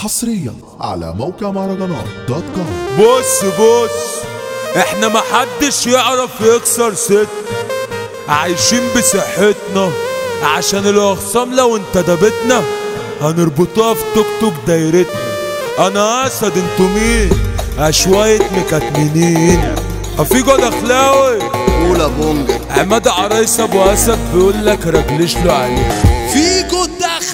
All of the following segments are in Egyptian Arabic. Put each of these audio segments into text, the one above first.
حصريا على موقع مهرجانات دوت كوم بص بص احنا محدش يعرف يكسر ست عايشين بصحتنا عشان الاخصام لو انتدبتنا هنربطها في توك توك دايرتنا انا اسد انتوا مين شوية مكتمنين افيجو دخلاوي اولى بونجا عماد عرايس ابو اسد بيقول لك رجلش له عليه فيجو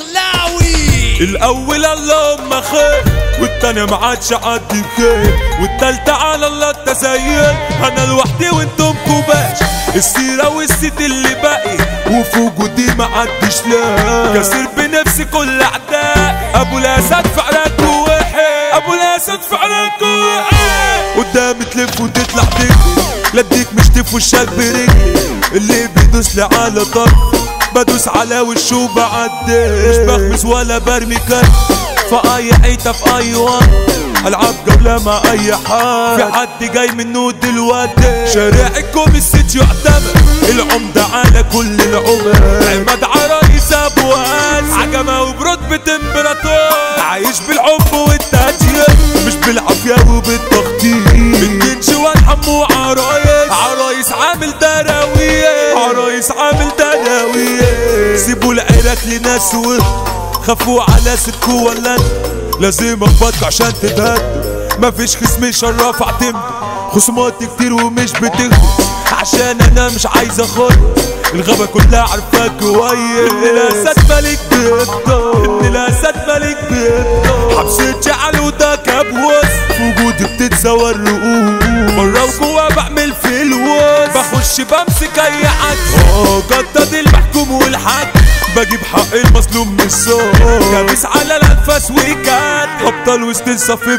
الدخلاوي الاول اللهم خير والتانية ما عادش عدي بخير والتالتة على الله التزين انا لوحدي وانتم كوباش السيرة والست اللي باقي وفي وجودي ما عدش لا كسر بنفسي كل اعداء ابو الاسد فعلك وحي ابو الاسد فعلك وحي قدامي تلف وتطلع تجري لا اديك مش تفوشك برجلي اللي بيدوس لي على طرف بدوس على وشه وبعدي مش بخبز ولا برمي كف في اي حيطة في اي وقت العب جولة مع اي حد في حد جاي منه دلوقتي شارعكم الست يعتمد العمدة على كل العمر عماد عرايس ابو هاس عجمة وبرتبة امبراطور عايش بالحب والتأثير مش بالعافية وبالتخطيط الجنش والحم وعرايس عرايس عامل دراوية عرايس عامل دراوية سيبوا العراك لناس وهم خافوا على سكو ولا انت لازم اخبطك عشان تتهد مفيش خصم يشرف اعتمد خصوماتي كتير ومش بتخلص عشان انا مش عايز اخد الغابة كلها عارفاك كويس ابن الاسد ملك بيبدو ابن الاسد ملك بيبدو حبسة شعل وده كابوس في وجودي بتتسوى الرؤوس مرة وجوا بعمل في الوز بخش بمسك اي حد اه جدد المحكوم والحد بجيب حق المظلوم من الصوت كابس على الانفاس وكات ابطال وسط الصف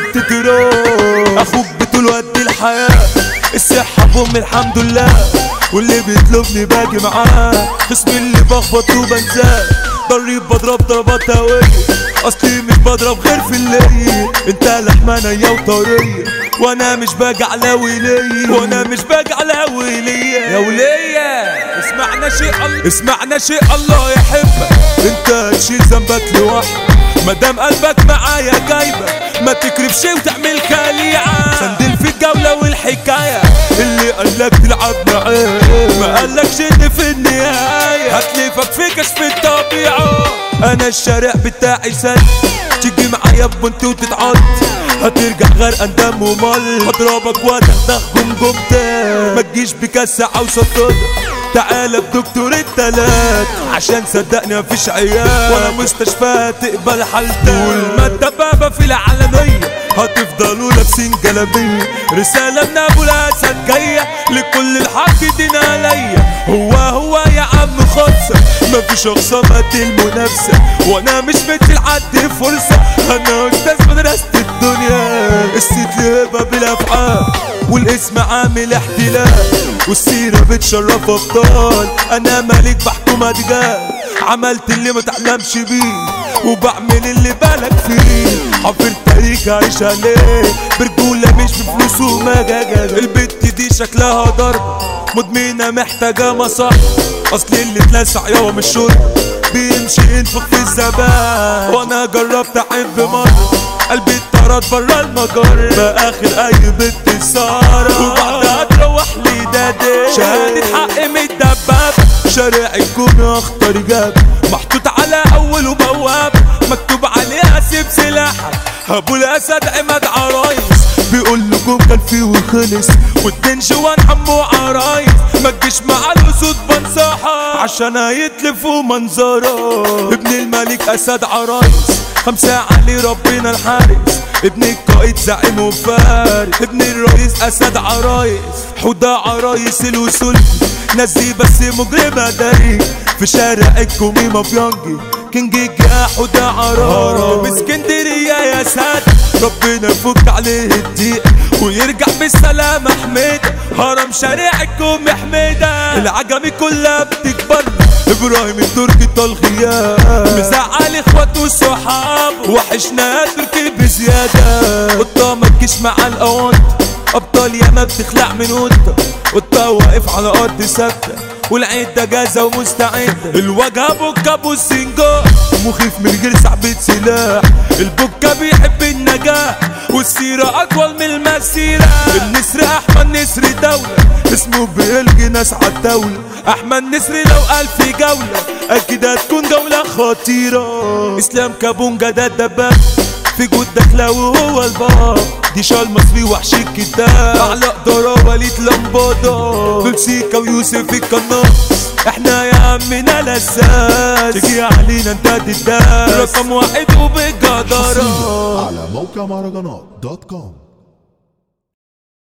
بتتراب اخوك بطول قد الحياه الصحه بام الحمد لله واللي بيطلبني باجي معاه خصمي اللي بخبط وبنساه ضريب بضرب ضربات هوية اصلي مش بضرب غير في الليل انت لحمة نية وطرية وانا مش باجي على ولية وانا مش باجي على ولية يا ولية اسمعنا شيء الله اسمعنا شيء الله يحبك انت تشيل ذنبك لوحدك مادام قلبك معايا جايبه ما تكرفش وتعمل خليعة سندل في الجولة والحكاية اللي قالك تلعب معاه ما قالكش ان في النهاية هتلفك في كشف الطبيعة انا الشارع بتاعي سد تيجي معايا بنت وتتعض هترجع غرقان دم ومل هضربك واتخدخ جمجمتك ما تجيش بكسعة وسطرة تعالى بدكتور التلات عشان صدقني مفيش عيال ولا مستشفى تقبل حالتك طول ما الدبابة في العالمية هتفضلوا لابسين جلابية رسالة من ابو الاسد جاية لكل الحاقدين عليا هو هو يا عم خلصة مفيش اخصامات المنافسة وانا مش مدي لحد فرصة انا استاذ مدرسة الدنيا السيد لهبة بالافعال والاسم عامل احتلال والسيرة بتشرف ابطال انا ملك بحكم ادجال عملت اللي ما تحلمش بيه وبعمل اللي بالك فيه حفر تاريخ عايش عليه برجولة مش بفلوس ومجاجة البت دي شكلها ضرب مدمنة محتاجة مصح اصل اللي اتلسع يوم الشرب بيمشي ينفخ في الزبان وانا جربت احب مرة قلبي اتطرد برا المجر باخر اي بنت سارة وبعدها تروح لي دادي شهادة حق متدبب شارع الكومي اخطر جاب محطوط على اول وبواب مكتوب عليها سيب سلاحك ابو الاسد عماد عرايس بيقول لكم كان فيه وخلص والدين جوان حمو عرايس ما تجيش مع الاسود بنصحة عشان هيتلفوا منظره ابن الملك اسد عرايس خمسة علي ربنا الحارس ابن القائد زعيم وفارس ابن الرئيس اسد عرايس حوده عرايس الوصول ناس دي بس مجرمة داري في شارع الكومي مافيانجي كينج يا حوده عرايس باسكندرية يا ساد ربنا يفك عليه الضيق ويرجع بالسلامة حميدة هرم شارع الكومي حميدة العجمي كلها بتكبر ابراهيم التركي طال غياب مزعل اخواته وصحابه وحشنا تركي بزيادة قطة ما تجيش مع الاوانت ابطال ياما بتخلع من قطة قطة واقف على ارض ثابتة والعدة جاهزة ومستعدة الواجهة بوكا بوسينجو مخيف من غير سحبة سلاح البكا بيحب النجاح والسيرة أطول من المسيرة النسر أحمد نسر دولة اسمه بيلقي ناس عالدولة أحمد نسر لو قال في جولة أكيد هتكون جولة خطيرة إسلام كابونجا ده الدباب في جودك لو هو الباب دي شال مصري وحش الكتاب على قدرة وليد لمبادة دول سيكا ويوسف القناص احنا يا عمنا لساس تجي علينا انت تداس رقم واحد وبالجدارة على موقع مهرجانات دوت كوم